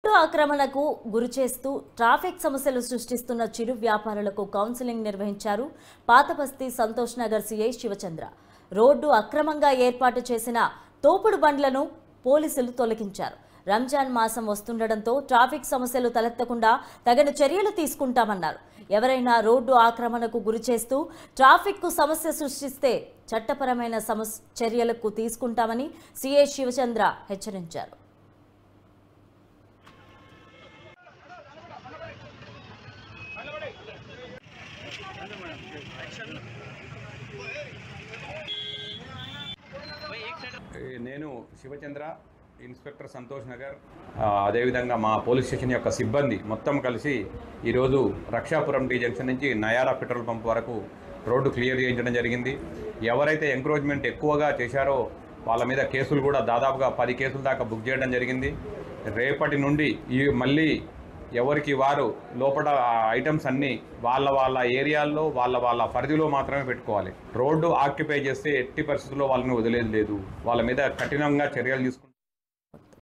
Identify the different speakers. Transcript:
Speaker 1: road ఆక్రమణకు గురిచేస్తూ traffic సమస్యలు సృష్టిస్తున్న చిరు వ్యాపారులకు కౌన్సిలింగ్ నిర్వహించారు పాతబస్తీ సంతోష్ నగర్ సిఐ శివచంద్ర రోడ్డు అక్రమంగా ఏర్పాటు చేసిన తోపుడు బండ్లను పోలీసులు తొలగించారు రంజాన్ మాసం వస్తుండటంతో ట్రాఫిక్ సమస్యలు తలెత్తకుండా తగిన చర్యలు తీసుకుంటామన్నారు ఎవరైనా రోడ్డు ఆక్రమణకు గురిచేస్తూ ట్రాఫిక్కు సమస్య సృష్టిస్తే చట్టపరమైన సమస్ చర్యలకు తీసుకుంటామని సిఐ శివచంద్ర హెచ్చరించారు
Speaker 2: ఏ, నేను శివచంద్ర ఇన్స్పెక్టర్ సంతోష్ నగర్ ఆ, అదేవిధంగా మా పోలీస్ స్టేషన్ యొక్క సిబ్బంది మొత్తం కలిసి ఈరోజు రక్షాపురం టీ జంక్షన్ నుంచి నయారా పెట్రోల్ పంప్ వరకు రోడ్డు క్లియర్ చేయించడం జరిగింది ఎవరైతే ఎంక్రోచ్మెంట్ ఎక్కువగా చేశారో వాళ్ళ మీద కేసులు కూడా దాదాపుగా పది కేసుల దాకా బుక్ చేయడం జరిగింది రేపటి నుండి ఈ మళ్ళీ ఎవరికి వారు లోపల ఆ ఐటమ్స్ అన్నీ వాళ్ళ వాళ్ళ ఏరియాల్లో వాళ్ళ వాళ్ళ పరిధిలో మాత్రమే పెట్టుకోవాలి రోడ్డు ఆక్యుపై చేస్తే ఎట్టి పరిస్థితుల్లో వాళ్ళని వదిలేదు లేదు వాళ్ళ మీద కఠినంగా చర్యలు తీసుకుంటాం